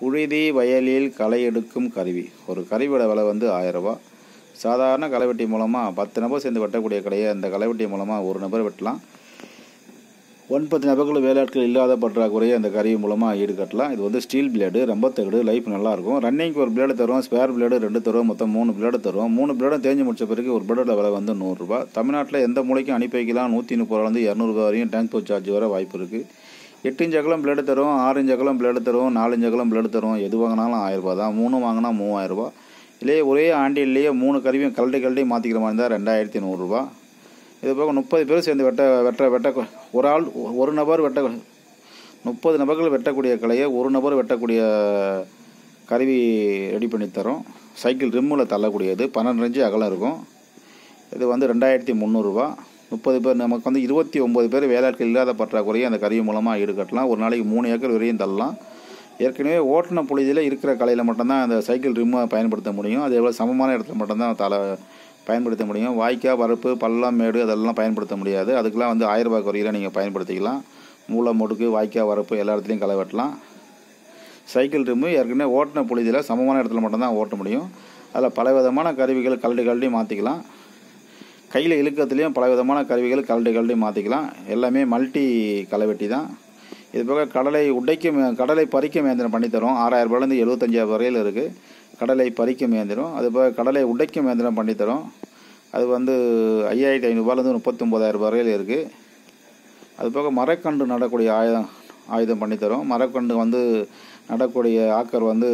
புழுதி வயலில் களை எடுக்கும் கருவி ஒரு கருவியோட விலை வந்து ஆயிரரூபா சாதாரண களைவெட்டி மூலமாக பத்து நபர் சேர்ந்து வெட்டக்கூடிய கலையை அந்த களைவெட்டி மூலமாக ஒரு நபர் வெட்டலாம் ஒன்பது நபர்கள் வேலையாட்கள் இல்லாத பற்றாக்குறையை அந்த கருவி மூலமாக ஈடுகட்டலாம் இது வந்து ஸ்டீல் பிளேடு ரொம்ப தகடு லைஃப் நல்லாயிருக்கும் ரன்னிங்க்கு ஒரு பிளேடு தருவோம் ஸ்பேர் பிளேடு ரெண்டு தருவோம் மொத்தம் மூணு பிளேடு தருவோம் மூணு பிளேடும் தேஞ்சு முடிச்ச பிறகு ஒரு பிளேடோட விலை வந்து நூறுரூபா தமிழ்நாட்டில் எந்த மூலைக்கும் அனுப்பி வைக்கலாம் நூற்றி முப்பது ரூபாலேருந்து இரநூறுபா வரையும் டிரான்ஸ்போர்ட் சார்ஜ் வர வாய்ப்பு இருக்குது எட்டு இன்ச் அகலம் பிளேடு தருவோம் ஆறு இன்ச் அகலம் பிளேடு தருவோம் நாலு இன்ச் அகலம் பிளேடு தருவோம் எது வாங்கினாலும் ஆயிரரூபா தான் மூணு வாங்கினா மூவாயிரரூபா இல்லையே ஒரே ஆண்டிலேயே மூணு கருவியும் கழட்டி கழட்டி மாற்றிக்கிற மாதிரி இருந்தால் ரெண்டாயிரத்தி நூறுரூவா இது போக முப்பது பேர் சேர்ந்து வெட்ட வெட்ட வெட்ட ஒரு ஆள் ஒரு நபர் வெட்ட முப்பது நபர்கள் வெட்டக்கூடிய கலையை ஒரு நபர் வெட்டக்கூடிய கருவி ரெடி பண்ணி தரோம் சைக்கிள் ரிம்மில் தள்ளக்கூடியது பன்னெண்டு இன்ச்சு அகலம் இருக்கும் இது வந்து ரெண்டாயிரத்தி முந்நூறுரூவா முப்பது பேர் நமக்கு வந்து இருபத்தி ஒம்பது பேர் வேலையாட்கள் இல்லாத பற்றாக்குறையை அந்த கருவி மூலமாக ஈடுகட்டலாம் ஒரு நாளைக்கு மூணு ஏக்கர் வரையும் தள்ளலாம் ஏற்கனவே ஓட்டின புழுதியில் இருக்கிற கலையில் மட்டும்தான் அந்த சைக்கிள் ரிம்மை பயன்படுத்த முடியும் அது எவ்வளோ சமமான இடத்துல மட்டும்தான் தலை பயன்படுத்த முடியும் வாய்க்கால் வரப்பு பள்ளம் மேடு அதெல்லாம் பயன்படுத்த முடியாது அதுக்கெலாம் வந்து ஆயிரம் ரூபாய் குறையில் நீங்கள் பயன்படுத்திக்கலாம் மூளை முடுக்கு வாய்க்கால் வரப்பு எல்லா இடத்துலையும் களை வெட்டலாம் சைக்கிள் ரிம்மு ஏற்கனவே ஓட்டின புழுதியில் சமமான இடத்துல மட்டும்தான் ஓட்ட முடியும் அதில் பல விதமான கருவிகள் கழட்டி கழட்டி மாற்றிக்கலாம் கையில் இழுக்கத்துலேயும் பல விதமான கருவிகள் கழட்டி கழட்டி மாற்றிக்கலாம் எல்லாமே மல்டி களைவெட்டி தான் இது போக கடலை உடைக்கும் கடலை பறிக்கும் இயந்திரம் பண்ணித்தரோம் ஆறாயிரம் ரூபாயிலேருந்து எழுபத்தஞ்சாயிரம் வரையில் இருக்குது கடலை பறிக்கும் இயந்திரம் அது போக கடலை உடைக்கும் இயந்திரம் பண்ணித்தரோம் அது வந்து ஐயாயிரத்தி ஐநூறுபாலேருந்து முப்பத்தொம்போதாயிரம் வரையில் இருக்குது அது போக மரக்கன்று நடக்கூடிய ஆயுதம் ஆயுதம் பண்ணித்தரோம் மரக்கன்று வந்து நடக்கூடிய ஆக்கர் வந்து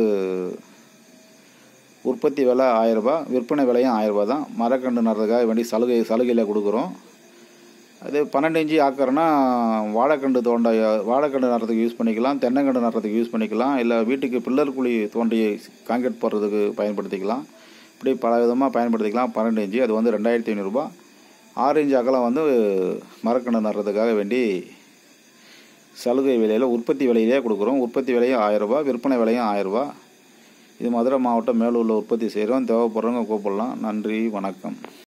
உற்பத்தி விலை ஆயிரரூபா விற்பனை விலையும் ஆயிரரூபா தான் மரக்கன்று நடுறதுக்காக வேண்டி சலுகை சலுகையில் கொடுக்குறோம் அது பன்னெண்டு இன்ச்சு ஆக்கறனா வாழைக்கண்டு தோண்ட வாழைக்கண்டு நடுறதுக்கு யூஸ் பண்ணிக்கலாம் தென்னங்கண்டு நடுறதுக்கு யூஸ் பண்ணிக்கலாம் இல்லை வீட்டுக்கு பில்லர் குழி தோண்டி காங்கிரீட் போடுறதுக்கு பயன்படுத்திக்கலாம் இப்படி பல விதமாக பயன்படுத்திக்கலாம் பன்னெண்டு இன்ச்சு அது வந்து ரெண்டாயிரத்தி ஐநூறுரூபா ஆறு இன்ச்சு அகலம் வந்து மரக்கண்டு நடுறதுக்காக வேண்டி சலுகை விலையில் உற்பத்தி விலையிலே கொடுக்குறோம் உற்பத்தி விலையும் ஆயிரரூபா விற்பனை விலையும் ஆயிரரூபா இது மதுரை மாவட்டம் மேலூரில் உற்பத்தி செய்கிறோம் தேவைப்படுறவங்க கூப்பிடலாம் நன்றி வணக்கம்